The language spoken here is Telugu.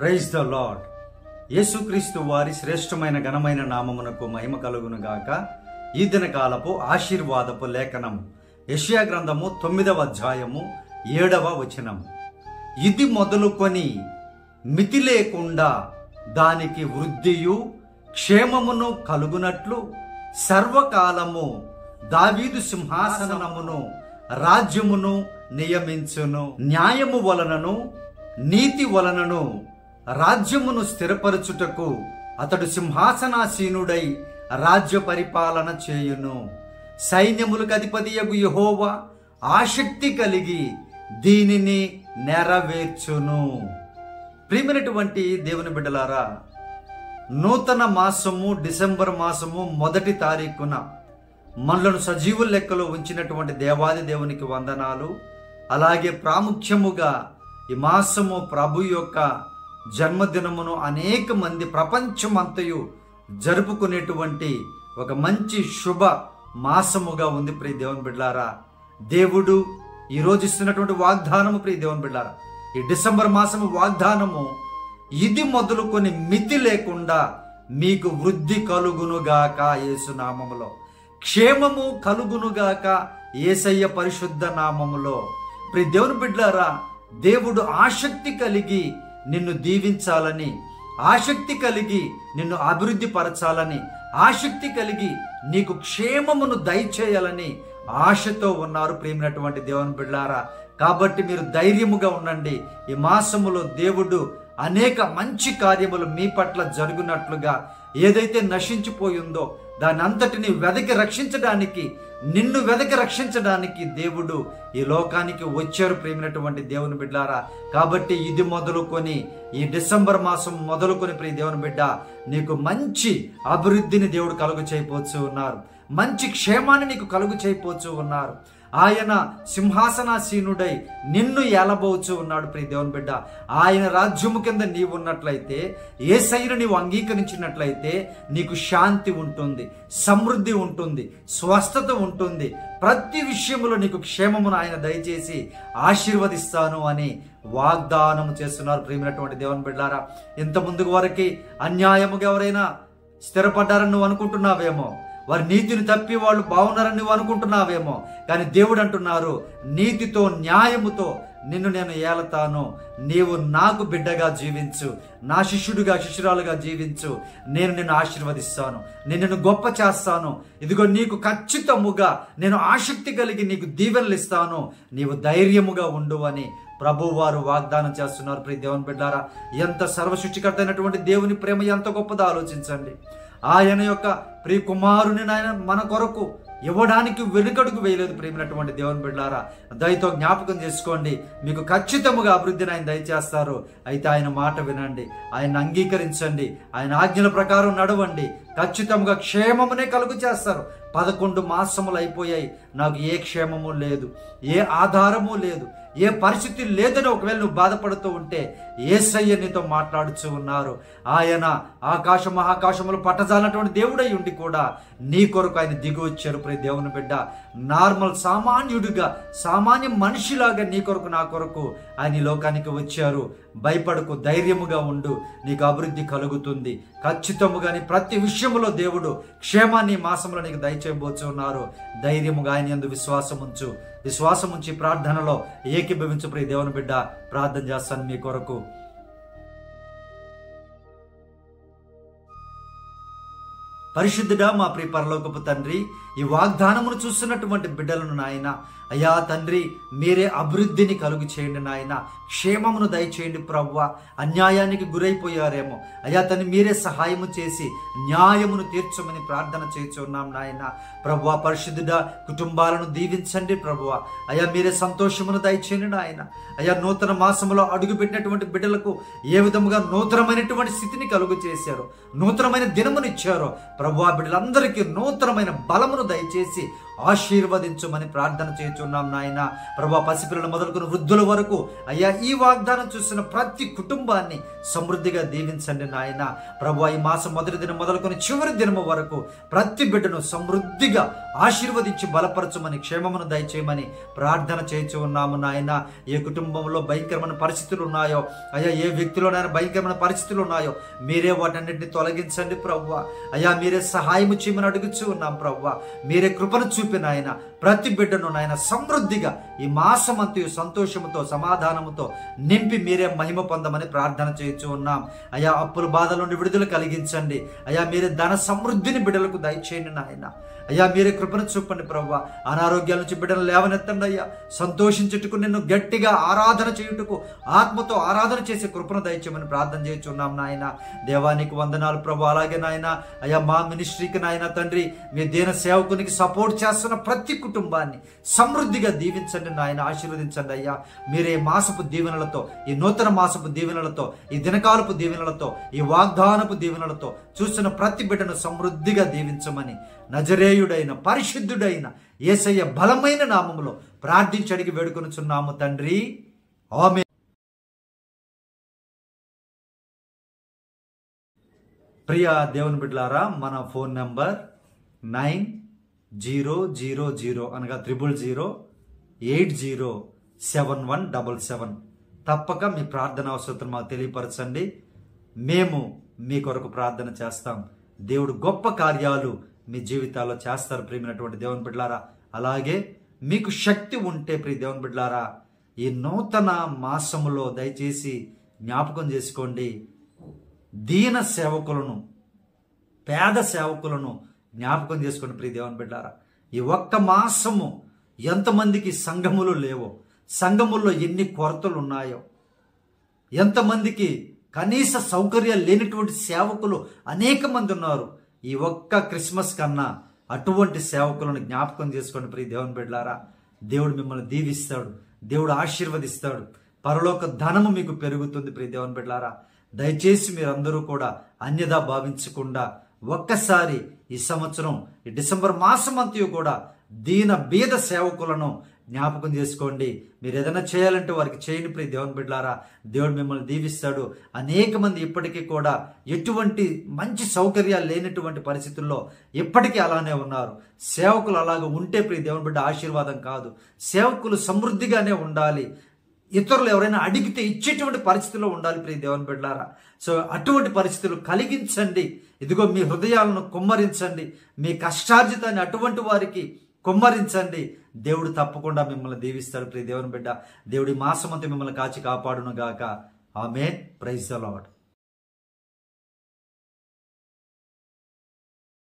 ప్రైజ్ ద లాడ్ యేసుక్రీస్తు వారి శ్రేష్టమైన ఘనమైన నామమునకు మహిమ కలుగును గాక ఈ దినకాలపు ఆశీర్వాదపు లేఖనం యెషయా గ్రంథము తొమ్మిదవ అధ్యాయము ఏడవ వచనం ఇది మొదలుకొని మితి లేకుండా దానికి వృద్ధియు క్షేమమును కలుగునట్లు సర్వకాలము దావీదు సింహాసనమును రాజ్యమును నియమించును న్యాయము వలనను నీతి వలనను రాజ్యమును స్థిరపరచుటకు అతడు సింహాసనాసీనుడై రాజ్య పరిపాలన చేయును సైన్యములకు అధిపతియగు యహోవా ఆసక్తి కలిగి దీనిని నెరవేర్చును ప్రియమైనటువంటి దేవుని బిడ్డలారా నూతన మాసము డిసెంబర్ మాసము మొదటి తారీఖున మనలను సజీవుల లెక్కలో ఉంచినటువంటి దేవాది దేవునికి వందనాలు అలాగే ప్రాముఖ్యముగా ఈ మాసము ప్రభు యొక్క జన్మదినమును అనేక మంది ప్రపంచమంతయు జరుపుకునేటువంటి ఒక మంచి శుభ మాసముగా ఉంది ప్రియ దేవుని బిడ్డారా దేవుడు ఈ రోజు ఇస్తున్నటువంటి వాగ్దానము ప్రియ దేవుని బిడ్డారా ఈ డిసెంబర్ మాసము వాగ్దానము ఇది మొదలుకొని మితి లేకుండా మీకు వృద్ధి కలుగునుగాక యేసునామములో క్షేమము కలుగునుగాక ఏసయ్య పరిశుద్ధ నామములో ప్రియ దేవుని బిడ్డారా దేవుడు ఆసక్తి కలిగి నిన్ను దీవించాలని ఆసక్తి కలిగి నిన్ను అభివృద్ధి పరచాలని ఆసక్తి కలిగి నీకు క్షేమమును దయచేయాలని ఆశతో ఉన్నారు ప్రేమినటువంటి దేవుని బిడ్డారా కాబట్టి మీరు ధైర్యముగా ఉండండి ఈ మాసములో దేవుడు అనేక మంచి కార్యములు మీ పట్ల జరుగునట్లుగా ఏదైతే నశించిపోయిందో దాని అంతటిని వెదకి రక్షించడానికి నిన్ను వెదకి రక్షించడానికి దేవుడు ఈ లోకానికి వచ్చారు ప్రేమినటువంటి దేవుని బిడ్డారా కాబట్టి ఇది మొదలుకొని ఈ డిసెంబర్ మాసం మొదలుకొని ప్రియ దేవుని బిడ్డ నీకు మంచి అభివృద్ధిని దేవుడు కలుగు చేయపోతూ ఉన్నారు మంచి క్షేమాన్ని నీకు కలుగు చేయపోతూ ఉన్నారు ఆయన సింహాసనాసీనుడై నిన్ను ఏలబోచు ఉన్నాడు ప్రియ దేవుని బిడ్డ ఆయన రాజ్యము కింద నీవు ఉన్నట్లయితే ఏ శైలు నీవు అంగీకరించినట్లయితే నీకు శాంతి ఉంటుంది సమృద్ధి ఉంటుంది స్వస్థత ఉంటుంది ప్రతి విషయములో నీకు క్షేమమును ఆయన దయచేసి ఆశీర్వదిస్తాను అని వాగ్దానం చేస్తున్నారు ప్రియమైనటువంటి దేవుని బిడ్డారా ఇంత ముందుకు వరకు అన్యాయముగా ఎవరైనా స్థిరపడ్డారని నువ్వు అనుకుంటున్నావేమో వారి నీతిని తప్పి వాళ్ళు బాగున్నారని నువ్వు అనుకుంటున్నావేమో కానీ దేవుడు అంటున్నారు నీతితో న్యాయముతో నిన్ను నేను ఏలతాను నీవు నాకు బిడ్డగా జీవించు నా శిష్యుడిగా శిష్యురాలుగా జీవించు నేను నిన్ను ఆశీర్వదిస్తాను నేను నిన్ను గొప్ప చేస్తాను ఇదిగో నీకు ఖచ్చితముగా నేను ఆసక్తి కలిగి నీకు దీవెనలు ఇస్తాను నీవు ధైర్యముగా ఉండు అని ప్రభు వారు వాగ్దానం చేస్తున్నారు ప్రియ దేవుని బిడ్డారా ఎంత సర్వసృష్టికర్త అయినటువంటి దేవుని ప్రేమ ఎంత గొప్పదో ఆలోచించండి ఆయన యొక్క ప్రియ కుమారుని ఆయన మన కొరకు ఇవ్వడానికి వెనుకడుగు వేయలేదు ప్రేమినటువంటి దేవుని బిడ్డారా దయతో జ్ఞాపకం చేసుకోండి మీకు ఖచ్చితముగా అభివృద్ధిని ఆయన దయచేస్తారు అయితే ఆయన మాట వినండి ఆయన అంగీకరించండి ఆయన ఆజ్ఞల ప్రకారం నడవండి ఖచ్చితంగా క్షేమమునే కలుగు చేస్తారు పదకొండు మాసములు అయిపోయాయి నాకు ఏ క్షేమము లేదు ఏ ఆధారము లేదు ఏ పరిస్థితి లేదని ఒకవేళ నువ్వు బాధపడుతూ ఉంటే ఏసయ్య నీతో మాట్లాడుచూ ఉన్నారు ఆయన ఆకాశం మహాకాశములు పట్టజాలన్నటువంటి దేవుడై ఉండి కూడా నీ కొరకు ఆయన దిగి వచ్చారు ప్రతి దేవుని బిడ్డ నార్మల్ సామాన్యుడిగా సామాన్య మనిషిలాగా నీ కొరకు నా కొరకు ఆయన ఈ లోకానికి వచ్చారు భయపడకు ధైర్యముగా ఉండు నీకు అభివృద్ధి కలుగుతుంది ఖచ్చితముగాని ప్రతి విషయములో దేవుడు క్షేమాన్ని మాసంలో నీకు దయచేయబోచు ఉన్నారు ధైర్యముగా ఆయన ఎందు విశ్వాసం ఉంచు విశ్వాసం ఉంచి ప్రార్థనలో ఏకీభవించు ప్రియ దేవుని బిడ్డ ప్రార్థన చేస్తాను మీ కొరకు పరిశుద్ధుడా మా ప్రియ పరలోకపు తండ్రి ఈ వాగ్దానమును చూస్తున్నటువంటి బిడ్డలను నాయన అయ్యా తండ్రి మీరే అభివృద్ధిని కలుగు చేయండి నాయన క్షేమమును దయచేయండి ప్రవ్వ అన్యాయానికి గురైపోయారేమో అయ్యా తను మీరే సహాయము చేసి న్యాయమును తీర్చమని ప్రార్థన చేస్తున్నాం నాయన ప్రభువ పరిశుద్ధుడ కుటుంబాలను దీవించండి ప్రభువ అయ్యా మీరే సంతోషమును దయచేయండి నాయన అయ్యా నూతన మాసములో అడుగుపెట్టినటువంటి బిడ్డలకు ఏ విధముగా నూతనమైనటువంటి స్థితిని కలుగు చేశారు నూతనమైన దినమునిచ్చారో ప్రభు బిడ్డలందరికీ నూతనమైన బలమును దయచేసి ఆశీర్వదించమని ప్రార్థన చేస్తున్నాం నాయన ప్రభా పసిపిల్లలు మొదలుకుని వృద్ధుల వరకు అయ్యా ఈ వాగ్దానం చూసిన ప్రతి కుటుంబాన్ని సమృద్ధిగా దీవించండి నాయన ప్రభా ఈ మాసం మొదటి దినం మొదలుకొని చివరి దినము వరకు ప్రతి బిడ్డను సమృద్ధిగా ఆశీర్వదించి బలపరచమని క్షేమమును దయచేయమని ప్రార్థన చేయించు ఉన్నాము నాయన ఏ కుటుంబంలో భయంకరమైన పరిస్థితులు ఉన్నాయో అయ్యా ఏ వ్యక్తిలోనైనా భయంకరమైన పరిస్థితులు ఉన్నాయో మీరే వాటన్నిటిని తొలగించండి ప్రవ్వ అయ్యా మీరే సహాయము చేయమని అడుగుచూ ఉన్నాం ప్రవ్వ మీరే కృపను చూపిన ఆయన ప్రతి బిడ్డను నాయన సమృద్ధిగా ఈ మాసమంతయు సంతోషముతో సమాధానముతో నింపి మీరే మహిమ పొందమని ప్రార్థన చేయొచ్చు ఉన్నాం అయ్యా అప్పుల బాధల నుండి విడుదల కలిగించండి అయ్యా మీరే ధన సమృద్ధిని బిడ్డలకు దయచేయండి నాయన అయ్యా మీరే కృపను చూపండి ప్రవ్వ అనారోగ్యాల నుంచి బిడ్డలు లేవనెత్తండి అయ్యా సంతోషించుటకు నిన్ను గట్టిగా ఆరాధన చేయుటకు ఆత్మతో ఆరాధన చేసే కృపను దయచేయమని ప్రార్థన చేయుచున్నాం నాయన దేవానికి వందనాలు ప్రభు అలాగే నాయన అయ్యా మా మినిస్ట్రీకి నాయన తండ్రి మీ దీన సేవకునికి సపోర్ట్ చేస్తున్న ప్రతి కుటుంబాన్ని సమృద్ధిగా దీవించండి నాయన ఆశీర్వదించండి అయ్యా మీరే మాసపు దీవెనలతో ఈ నూతన మాసపు దీవెనలతో ఈ దినకాలపు దీవెనలతో ఈ వాగ్దానపు దీవెనలతో చూస్తున్న ప్రతి బిడ్డను సమృద్ధిగా దీవించమని నజరేయుడైన పరిశుద్ధుడైన ఏసయ్య బలమైన నామములో ప్రార్థించి అడిగి వేడుకొనుచున్నాము తండ్రి ఆమె ప్రియ దేవుని బిడ్డలారా మన phone number nine zero zero zero అనగా triple zero eight zero seven one double seven తప్పక మీ ప్రార్థన అవసరం మాకు తెలియపరచండి మేము మీ కొరకు ప్రార్థన చేస్తాం దేవుడు గొప్ప కార్యాలు మీ జీవితాల్లో చేస్తారు ప్రియమైనటువంటి దేవుని బిడ్డలారా అలాగే మీకు శక్తి ఉంటే ప్రియ దేవుని బిడ్డలారా ఈ నూతన మాసములో దయచేసి జ్ఞాపకం చేసుకోండి దీన సేవకులను పేద సేవకులను జ్ఞాపకం చేసుకోండి ప్రియ దేవుని బిడ్డారా ఈ ఒక్క మాసము ఎంతమందికి సంఘములు లేవో సంఘముల్లో ఎన్ని కొరతలు ఉన్నాయో ఎంతమందికి కనీస సౌకర్యాలు లేనటువంటి సేవకులు అనేక మంది ఉన్నారు ఈ ఒక్క క్రిస్మస్ కన్నా అటువంటి సేవకులను జ్ఞాపకం చేసుకోండి ప్రియ దేవుని బిడ్డారా దేవుడు మిమ్మల్ని దీవిస్తాడు దేవుడు ఆశీర్వదిస్తాడు పరలోక ధనము మీకు పెరుగుతుంది ప్రియ దేవుని బిడ్డారా దయచేసి మీరందరూ కూడా అన్యదా భావించకుండా ఒక్కసారి ఈ సంవత్సరం ఈ డిసెంబర్ మాసం అంతయు కూడా దీన బీద సేవకులను జ్ఞాపకం చేసుకోండి మీరు ఏదైనా చేయాలంటే వారికి చేయండి ప్రియ దేవుని బిడ్డారా దేవుడు మిమ్మల్ని దీవిస్తాడు అనేక మంది ఇప్పటికీ కూడా ఎటువంటి మంచి సౌకర్యాలు లేనటువంటి పరిస్థితుల్లో ఇప్పటికీ అలానే ఉన్నారు సేవకులు అలాగ ఉంటే ప్రియ దేవుని బిడ్డ ఆశీర్వాదం కాదు సేవకులు సమృద్ధిగానే ఉండాలి ఇతరులు ఎవరైనా అడిగితే ఇచ్చేటువంటి పరిస్థితుల్లో ఉండాలి ప్రియ దేవుని బిడ్డారా సో అటువంటి పరిస్థితులు కలిగించండి ఇదిగో మీ హృదయాలను కుమ్మరించండి మీ కష్టార్జితాన్ని అటువంటి వారికి కుమ్మరించండి దేవుడు తప్పకుండా మిమ్మల్ని దీవిస్తాడు ప్రియ దేవుని బిడ్డ దేవుడి మాసమంతా మిమ్మల్ని కాచి కాపాడును గాక ఆమె ప్రైజ్ ద లార్డ్